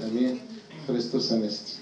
امين خريستوس انستي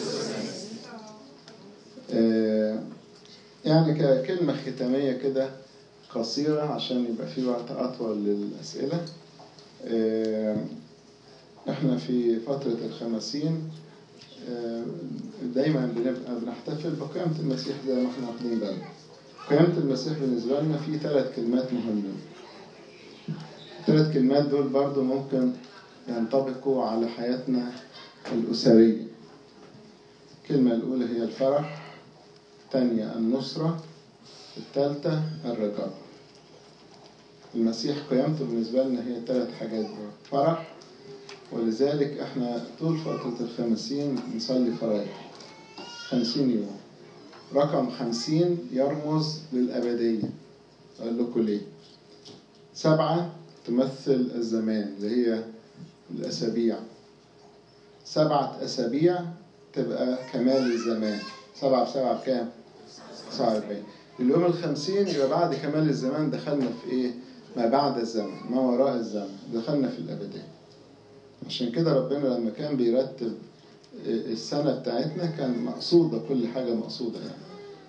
آه، يعني ككلمة ختامية كده قصيرة عشان يبقى في وقت أطول للأسئلة آه، احنا في فترة الخمسين آه، دايما بنبقى بنحتفل بقيامة المسيح زي ما احنا واخدين بالنا قيامة المسيح بالنسبة لنا في ثلاث كلمات مهمة الثلاث كلمات دول برضو ممكن ينطبقوا على حياتنا الأسرية الكلمة الأولى هي الفرح الثانية النصرة الثالثة الرجاء المسيح قيامته بالنسبة لنا هي الثلاث حاجات دول فرح ولذلك احنا طول فترة الخمسين نصلي فرايح خمسين يوم رقم خمسين يرمز للأبدية أقول لكم ليه سبعة تمثل الزمان اللي هي الأسابيع سبعة أسابيع تبقى كمال الزمان سبعة في سبعة بكام؟ تسعة وأربعين اليوم الخمسين يبقى بعد كمال الزمان دخلنا في إيه؟ ما بعد الزمن ما وراء الزمن دخلنا في الأبدية عشان كده ربنا لما كان بيرتب السنة بتاعتنا كان مقصودة كل حاجة مقصودة يعني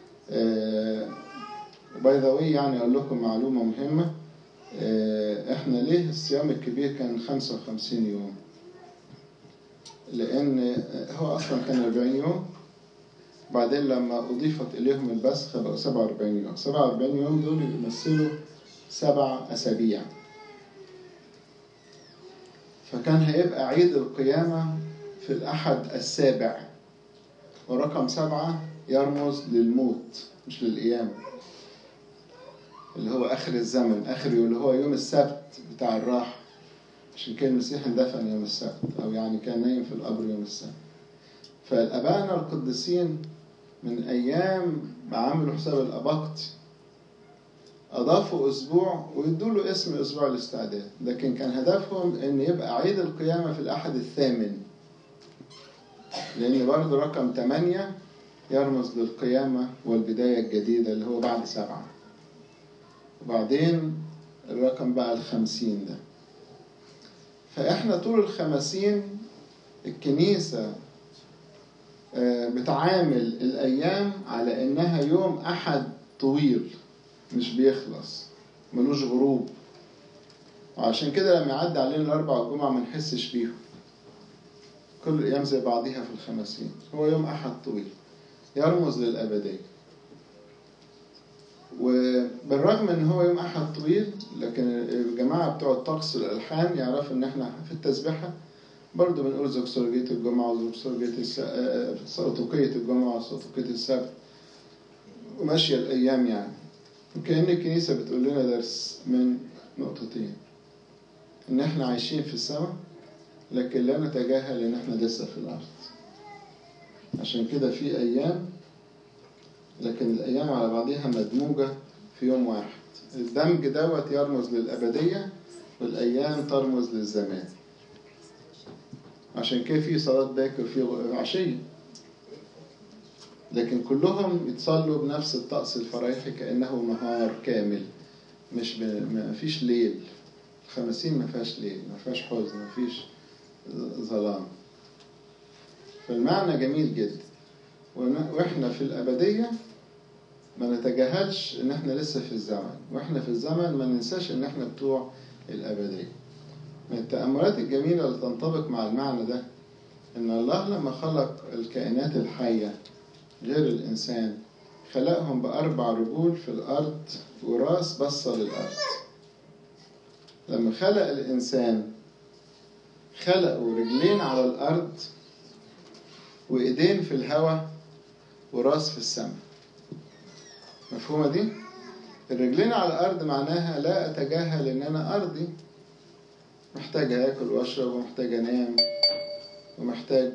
باي ذا واي يعني أقول لكم معلومة مهمة آه، احنا ليه الصيام الكبير كان 55 يوم لان هو اصلا كان 40 يوم بعدين لما اضيفت اليهم البسخه بقوا 47 يوم 47 يوم دول يمثلوا سبع اسابيع فكان هيبقى عيد القيامه في الاحد السابع ورقم سبعه يرمز للموت مش للقيامه اللي هو آخر الزمن آخر اللي هو يوم السبت بتاع الراحة عشان كده المسيح اندفن يوم السبت أو يعني كان نايم في القبر يوم السبت فالأبانا القديسين من أيام ما عملوا حساب الأباقت أضافوا أسبوع ويدوا له اسم أسبوع الاستعداد لكن كان هدفهم إن يبقى عيد القيامة في الأحد الثامن لأن برضه رقم ثمانية يرمز للقيامة والبداية الجديدة اللي هو بعد سبعة وبعدين الرقم بقى الخمسين ده فإحنا طول الخمسين الكنيسة بتعامل الأيام على إنها يوم أحد طويل مش بيخلص ملوش غروب وعشان كده لما يعدي علينا الأربع والجمعة ما نحسش بيهم كل الأيام زي بعضيها في الخمسين هو يوم أحد طويل يرمز للأبدية وبالرغم ان هو يوم احد طويل لكن الجماعه بتوع الطقس الالحان يعرفوا ان احنا في التسبيحه برضه بنقول زوكسولوجيه الجمعه وزوكسولوجيه صوتوقيه الجمعه وصوتوقيه السبت وماشيه الايام يعني وكأن الكنيسه بتقول لنا درس من نقطتين ان احنا عايشين في السماء لكن لا نتجاهل ان احنا لسه في الارض عشان كده في ايام لكن الأيام على بعضها مدموجة في يوم واحد الدمج دوت يرمز للأبدية والأيام ترمز للزمان عشان كده في صلاة باكر في عشية لكن كلهم يتصلوا بنفس الطقس الفرايحي كأنه نهار كامل مش ب... ما فيش ليل الخمسين ما فيهاش ليل ما فيهاش حزن ما فيش ظلام فالمعنى جميل جدا واحنا في الأبدية ما نتجاهلش ان احنا لسه في الزمن واحنا في الزمن ما ننساش ان احنا بتوع الأبدية من التأملات الجميلة اللي تنطبق مع المعنى ده ان الله لما خلق الكائنات الحية غير الإنسان خلقهم بأربع رجول في الأرض وراس بصة للأرض لما خلق الإنسان خلقوا رجلين على الأرض وإيدين في الهواء وراس في السماء مفهومة دي؟ الرجلين على الأرض معناها لا أتجاهل إن أنا أرضي محتاج آكل وأشرب ومحتاج أنام ومحتاج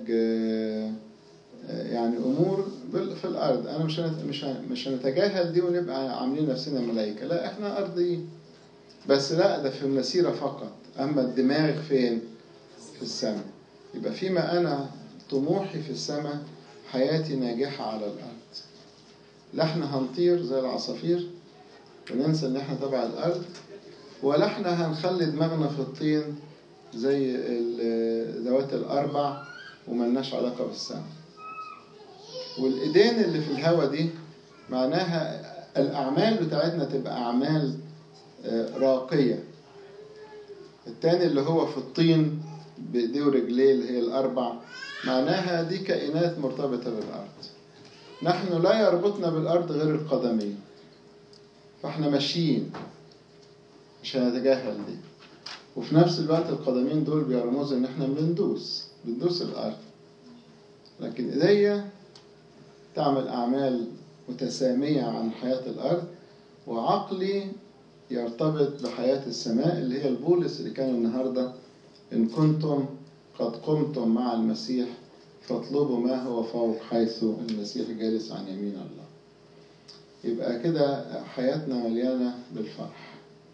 يعني أمور في الأرض أنا مش مش مش هنتجاهل دي ونبقى عاملين نفسنا ملايكة لا إحنا أرضيين بس لا ده في المسيرة فقط أما الدماغ فين؟ في السماء يبقى فيما أنا طموحي في السماء حياتي ناجحة على الأرض لا احنا هنطير زي العصافير وننسى ان احنا تبع الأرض ولا احنا هنخلي دماغنا في الطين زي ال- ذوات الأربع وملناش علاقة بالسماء والإيدين اللي في الهوا دي معناها الأعمال بتاعتنا تبقى أعمال آه، راقية التاني اللي هو في الطين بإيديه ورجليه اللي هي الأربع معناها دي كائنات مرتبطة بالأرض نحن لا يربطنا بالأرض غير القدمين فاحنا ماشيين مش هنتجاهل دي وفي نفس الوقت القدمين دول بيرمزوا ان احنا بندوس بندوس الارض لكن ايديا تعمل اعمال متسامية عن حياة الارض وعقلي يرتبط بحياة السماء اللي هي البولس اللي كان النهاردة إن كنتم قد قمتم مع المسيح فاطلبوا ما هو فوق حيث المسيح جالس عن يمين الله يبقى كده حياتنا مليانة بالفرح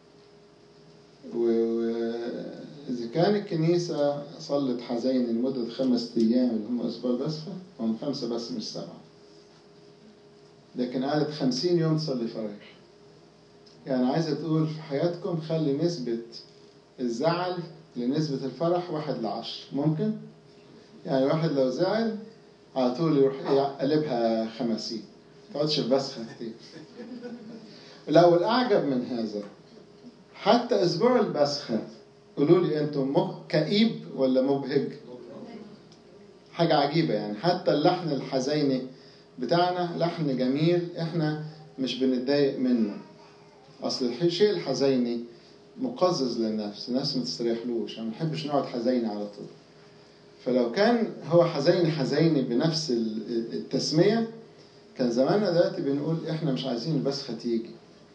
وإذا كان الكنيسة صلت حزين لمدة خمس أيام اللي هم أسبوع البسخة هم خمسة بس مش سبعة لكن قعدت خمسين يوم تصلي فرح يعني عايزة تقول في حياتكم خلي نسبة الزعل لنسبة الفرح واحد لعشر ممكن؟ يعني واحد لو زعل على طول يروح يقلبها خمسين تقعدش في بسخة كتير لو الأعجب من هذا حتى أسبوع البسخة قولوا لي أنتم مب... كئيب ولا مبهج؟ حاجة عجيبة يعني حتى اللحن الحزيني بتاعنا لحن جميل احنا مش بنتضايق منه اصل الشيء الحزيني مقزز للنفس النفس ما تستريحلوش انا ما بحبش نقعد حزين على طول فلو كان هو حزين حزيني بنفس التسمية كان زماننا دلوقتي بنقول احنا مش عايزين البسخة تيجي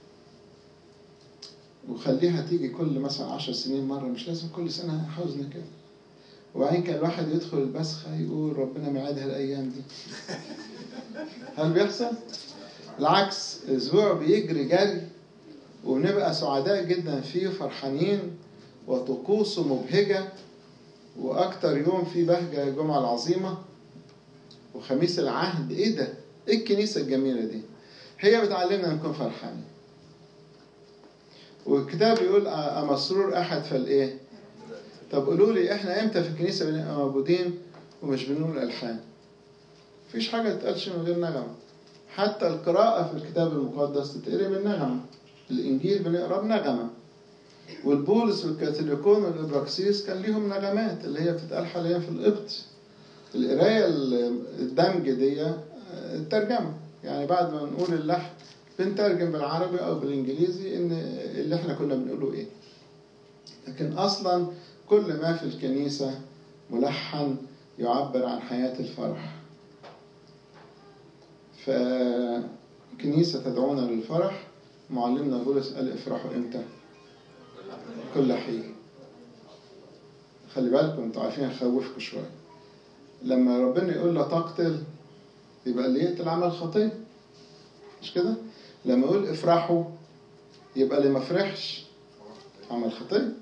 وخليها تيجي كل مثلا عشر سنين مرة مش لازم كل سنة حزن كده وبعدين كان الواحد يدخل البسخة يقول ربنا ما يعيدها الأيام دي هل بيحصل؟ العكس الأسبوع بيجري جري وبنبقى سعداء جدا فيه فرحانين وطقوسه مبهجة وأكتر يوم فيه بهجة الجمعة العظيمة وخميس العهد إيه ده؟ إيه الكنيسة الجميلة دي؟ هي بتعلمنا نكون فرحانين والكتاب بيقول أمسرور أحد فالإيه؟ طب قولوا لي إحنا إمتى في الكنيسة بنبقى موجودين ومش بنقول ألحان؟ مفيش حاجة تتقالش من غير نغمة حتى القراءة في الكتاب المقدس تتقري بالنغمة الإنجيل بنقرا بنغمة والبولس والكاثوليكون والإبراكسيس كان ليهم نغمات اللي هي بتتقال حاليا في القبط القراية الدمج دي الترجمة يعني بعد ما نقول اللحن بنترجم بالعربي أو بالإنجليزي إن اللي إحنا كنا بنقوله إيه لكن أصلا كل ما في الكنيسة ملحن يعبر عن حياة الفرح فالكنيسة تدعونا للفرح معلمنا بولس قال افرحوا امتى كل حين خلي بالكم انتوا عارفين هخوفكم شويه لما ربنا يقول لا تقتل يبقى اللي يقتل عمل خطيه مش كده لما يقول افرحوا يبقى اللي ما فرحش عمل خطيه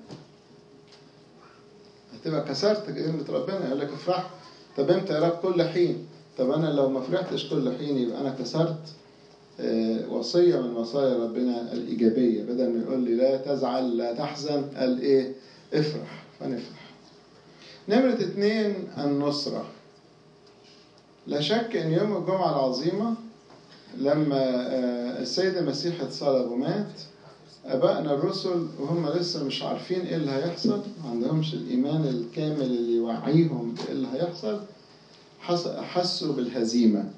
هتبقى كسرت كلمة ربنا يقول لك افرح طب امتى يا رب كل حين طب انا لو ما فرحتش كل حين يبقى انا كسرت وصية من وصايا ربنا الإيجابية بدل ما يقول لي لا تزعل لا تحزن قال إيه افرح فنفرح نمرة اتنين النصرة لا شك أن يوم الجمعة العظيمة لما السيد المسيح اتصلب ومات أبائنا الرسل وهم لسه مش عارفين إيه اللي هيحصل ما عندهمش الإيمان الكامل اللي يوعيهم بإيه اللي هيحصل حسوا بالهزيمة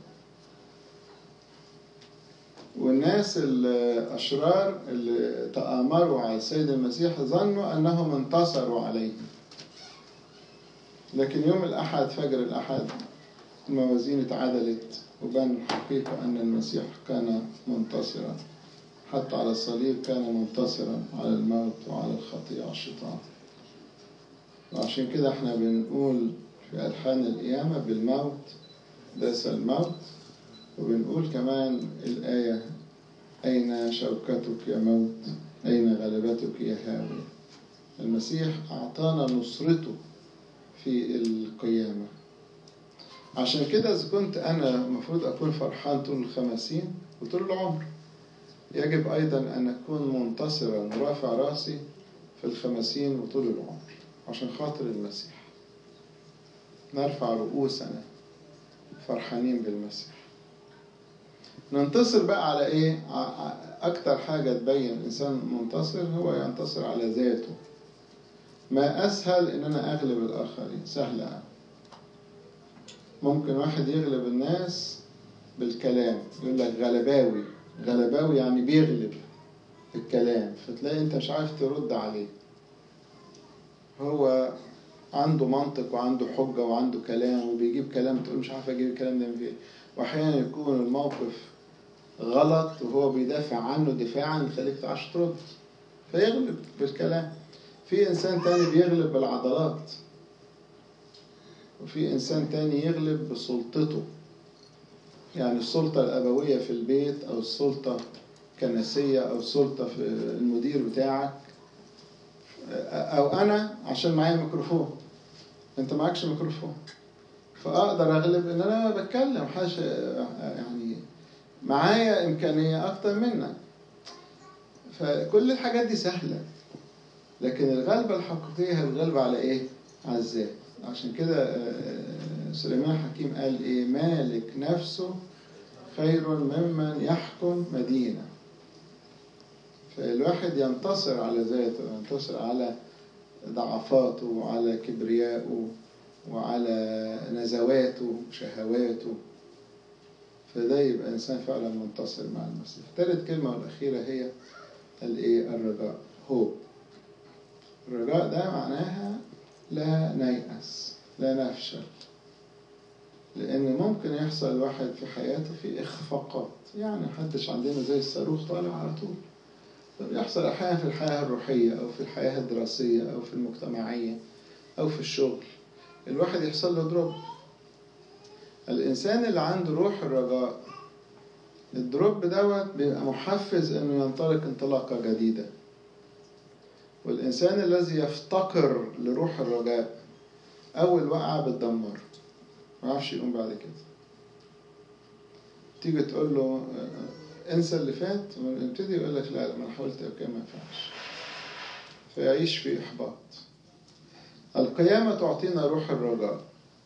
والناس الأشرار اللي تآمروا على السيد المسيح ظنوا أنهم انتصروا عليه لكن يوم الأحد فجر الأحد الموازين اتعدلت وبان الحقيقة أن المسيح كان منتصرا حتى على الصليب كان منتصرا على الموت وعلى الخطيئة والشيطان وعشان كده احنا بنقول في ألحان القيامة بالموت داس الموت وبنقول كمان الآية أين شوكتك يا موت أين غلبتك يا هاوي المسيح أعطانا نصرته في القيامة عشان كده إذا كنت أنا المفروض أكون فرحان طول الخمسين وطول العمر يجب أيضا أن أكون منتصرا ورافع راسي في الخمسين وطول العمر عشان خاطر المسيح نرفع رؤوسنا فرحانين بالمسيح ننتصر بقى على ايه اكتر حاجة تبين انسان منتصر هو ينتصر على ذاته ما اسهل ان انا اغلب الاخرين سهلة ممكن واحد يغلب الناس بالكلام يقول لك غلباوي غلباوي يعني بيغلب الكلام فتلاقي انت مش عارف ترد عليه هو عنده منطق وعنده حجة وعنده كلام وبيجيب كلام تقول مش عارف اجيب الكلام ده من فين واحيانا يكون الموقف غلط وهو بيدافع عنه دفاعا يخليك تعرفش ترد فيغلب بالكلام في انسان تاني بيغلب بالعضلات وفي انسان تاني يغلب بسلطته يعني السلطة الأبوية في البيت أو السلطة كنسية أو السلطة في المدير بتاعك أو أنا عشان معايا ميكروفون أنت معكش ميكروفون فأقدر أغلب إن أنا بتكلم حاجة يعني معايا إمكانية أكتر منك فكل الحاجات دي سهلة لكن الغلبة الحقيقية هي الغلبة على إيه؟ على الذات عشان كده سليمان حكيم قال إيه مالك نفسه خير ممن يحكم مدينة فالواحد ينتصر على ذاته ينتصر على ضعفاته وعلى كبريائه وعلى نزواته وشهواته فده يبقى إنسان فعلا منتصر مع المسيح ثالث كلمة والأخيرة هي الإيه الرجاء هوب الرجاء ده معناها لا نيأس لا نفشل لأن ممكن يحصل الواحد في حياته في إخفاقات يعني محدش عندنا زي الصاروخ طالع على طول يحصل أحيانا في الحياة الروحية أو في الحياة الدراسية أو في المجتمعية أو في الشغل الواحد يحصل له دروب الإنسان اللي عنده روح الرجاء الدروب دوت بيبقى محفز إنه ينطلق انطلاقة جديدة والإنسان الذي يفتقر لروح الرجاء أول وقعة بتدمر ما يعرفش يقوم بعد كده تيجي تقول له انسى اللي فات يبتدي يقول لك لا ما انا حاولت اوكي ما ينفعش فيعيش في احباط القيامة تعطينا روح الرجاء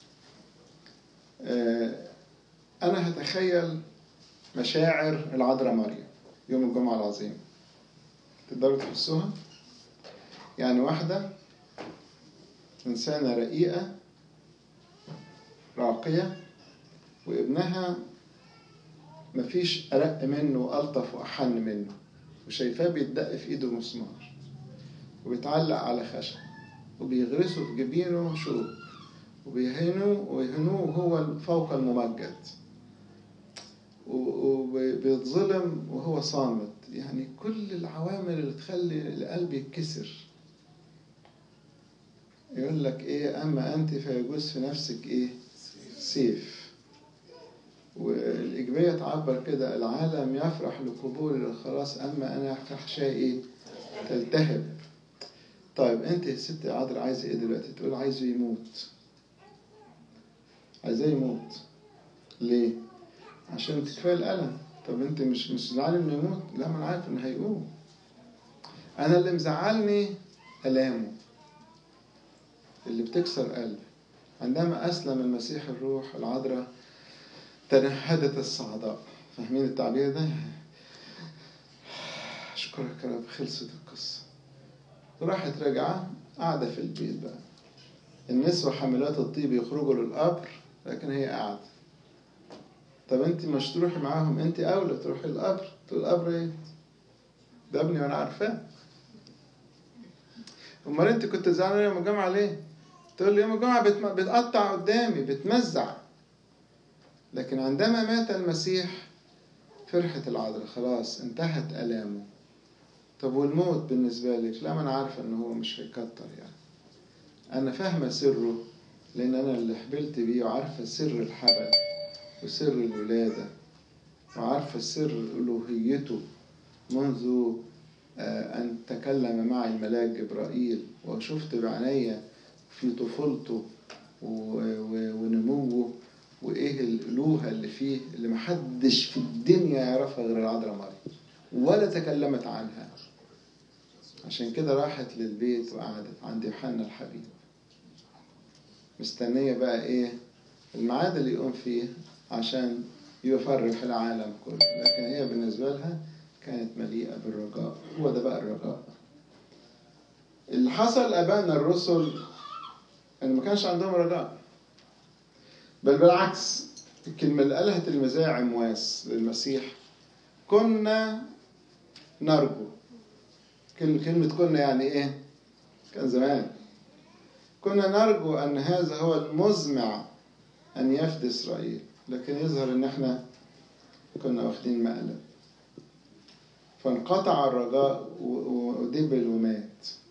أنا هتخيل مشاعر العذراء مريم يوم الجمعة العظيم تقدروا تحسوها؟ يعني واحدة إنسانة رقيقة راقية وابنها مفيش أرق منه وألطف وأحن منه وشايفاه بيتدق في إيده مسمار وبيتعلق على خشب وبيغرسوا في جبينه شوك وبيهنوا ويهنوه وهو فوق الممجد وبيتظلم وهو صامت يعني كل العوامل اللي تخلي القلب يتكسر يقول لك ايه اما انت فيجوز في نفسك ايه سيف والإجبية تعبر كده العالم يفرح لقبول الخلاص أما أنا فحشاء إيه تلتهب طيب أنت يا ست عذرا عايزة إيه دلوقتي تقول عايزه يموت عايزاه يموت ليه عشان كفاية الألم طب أنت مش مش زعلان إنه يموت لا ما أنا عارف إنه هيقوم أنا اللي مزعلني ألامه اللي بتكسر قلبي عندما أسلم المسيح الروح العذراء تنهدت الصعداء فاهمين التعبير ده أشكرك يا رب خلصت القصة راحت راجعة قاعدة في البيت بقى النسوة حاملات الطيب يخرجوا للقبر لكن هي قاعدة طب انت مش تروحي معاهم انت اولى تروحي القبر تقول القبر ايه ده ابني وانا عارفاه امال انت كنت زعلانه يوم الجمعه ليه تقول لي يوم الجمعه بتقطع قدامي بتمزع لكن عندما مات المسيح فرحة العذراء خلاص انتهت ألامه طب والموت بالنسبة لك لا ما أنا عارفة إن هو مش هيكتر يعني أنا فاهمة سره لأن أنا اللي حبلت بيه وعارفة سر الحبل وسر الولادة وعارفة سر ألوهيته منذ أن تكلم معي الملاك جبرائيل وشفت بعيني في طفولته ونموه وايه الالوهه اللي فيه اللي محدش في الدنيا يعرفها غير العذراء مريم ولا تكلمت عنها عشان كده راحت للبيت وقعدت عند يوحنا الحبيب مستنية بقى إيه الميعاد اللي يقوم فيه عشان يفرح العالم كله لكن هي بالنسبة لها كانت مليئة بالرجاء هو ده بقى الرجاء اللي حصل أبانا الرسل إن ما كانش عندهم رجاء بل بالعكس الكلمة اللي قالها تلميذي عمواس للمسيح كنا نرجو كلمة كنا يعني إيه؟ كان زمان كنا نرجو أن هذا هو المزمع أن يفدي إسرائيل لكن يظهر إن إحنا كنا واخدين مقلب فانقطع الرجاء ودبل ومات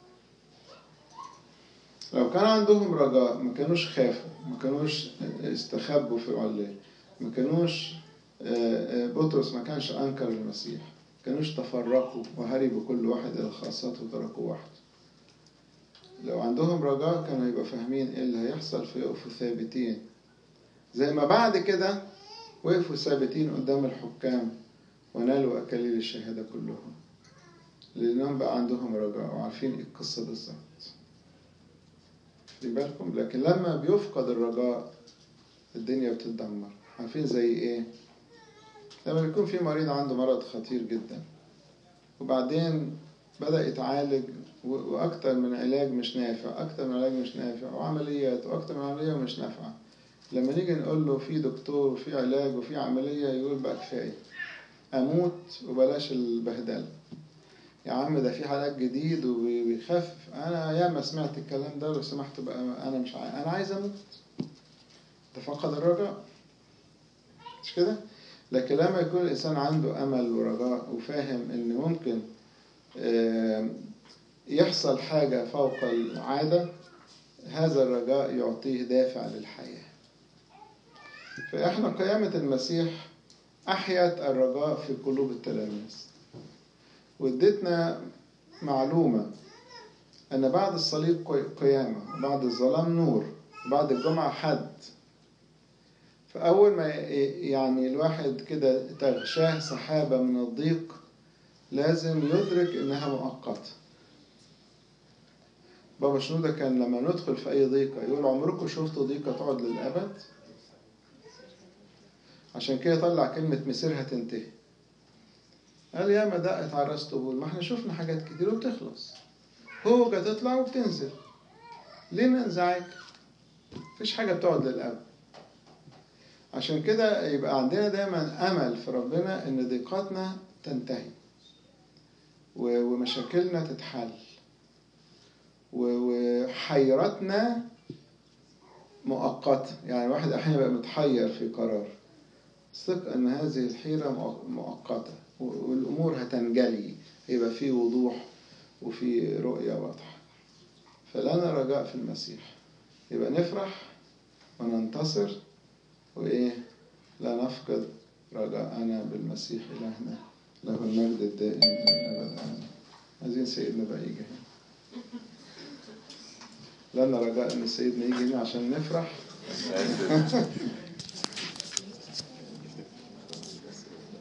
لو كان عندهم رجاء ما كانوش خافوا ما كانوش استخبوا في العلية ما كانوش بطرس ما كانش أنكر المسيح ما كانوش تفرقوا وهربوا كل واحد إلى خاصته وتركوا وحده لو عندهم رجاء كانوا يبقوا فاهمين ايه اللي هيحصل فيقفوا ثابتين زي ما بعد كده وقفوا ثابتين قدام الحكام ونالوا أكاليل الشهادة كلهم لأنهم بقى عندهم رجاء وعارفين ايه القصة بالظبط خلي بالكم لكن لما بيفقد الرجاء الدنيا بتتدمر عارفين زي ايه لما بيكون في مريض عنده مرض خطير جدا وبعدين بدأ يتعالج وأكتر من علاج مش نافع أكتر من علاج مش نافع وعمليات وأكتر من عملية ومش نافعة لما نيجي نقول له في دكتور وفي علاج وفي عملية يقول بقى كفاية أموت وبلاش البهدلة يا عم ده في علاج جديد وبيخفف أنا ياما سمعت الكلام ده لو سمحت بقى أنا مش عايز أنا عايز أموت ده فقد الرجاء مش كده؟ لكن لما يكون الإنسان عنده أمل ورجاء وفاهم إن ممكن يحصل حاجة فوق العادة هذا الرجاء يعطيه دافع للحياة فإحنا قيامة المسيح أحيت الرجاء في قلوب التلاميذ وادتنا معلومة أن بعد الصليب قيامة وبعد الظلام نور وبعد الجمعة حد فأول ما يعني الواحد كده تغشاه سحابة من الضيق لازم يدرك إنها مؤقتة بابا شنودة كان لما ندخل في أي ضيقة يقول عمركم شفتوا ضيقة تقعد للأبد عشان كده طلع كلمة مسيرها تنتهي قال يا ما دقت على راس طبول ما احنا شفنا حاجات كتير وبتخلص هوجة تطلع وبتنزل ليه ننزعج مفيش حاجة بتقعد للأبد عشان كده يبقى عندنا دايما أمل في ربنا إن ضيقاتنا تنتهي ومشاكلنا تتحل وحيرتنا مؤقتة يعني الواحد أحيانا يبقى متحير في قرار ثق أن هذه الحيرة مؤقتة والأمور هتنجلي يبقى في وضوح وفي رؤية واضحة فلنا رجاء في المسيح يبقى نفرح وننتصر وإيه لا نفقد رجاءنا بالمسيح إلهنا له المجد الدائم إلى الأبد آمين عايزين سيدنا بقى يجي هنا لنا رجاء ان سيدنا يجي هنا عشان نفرح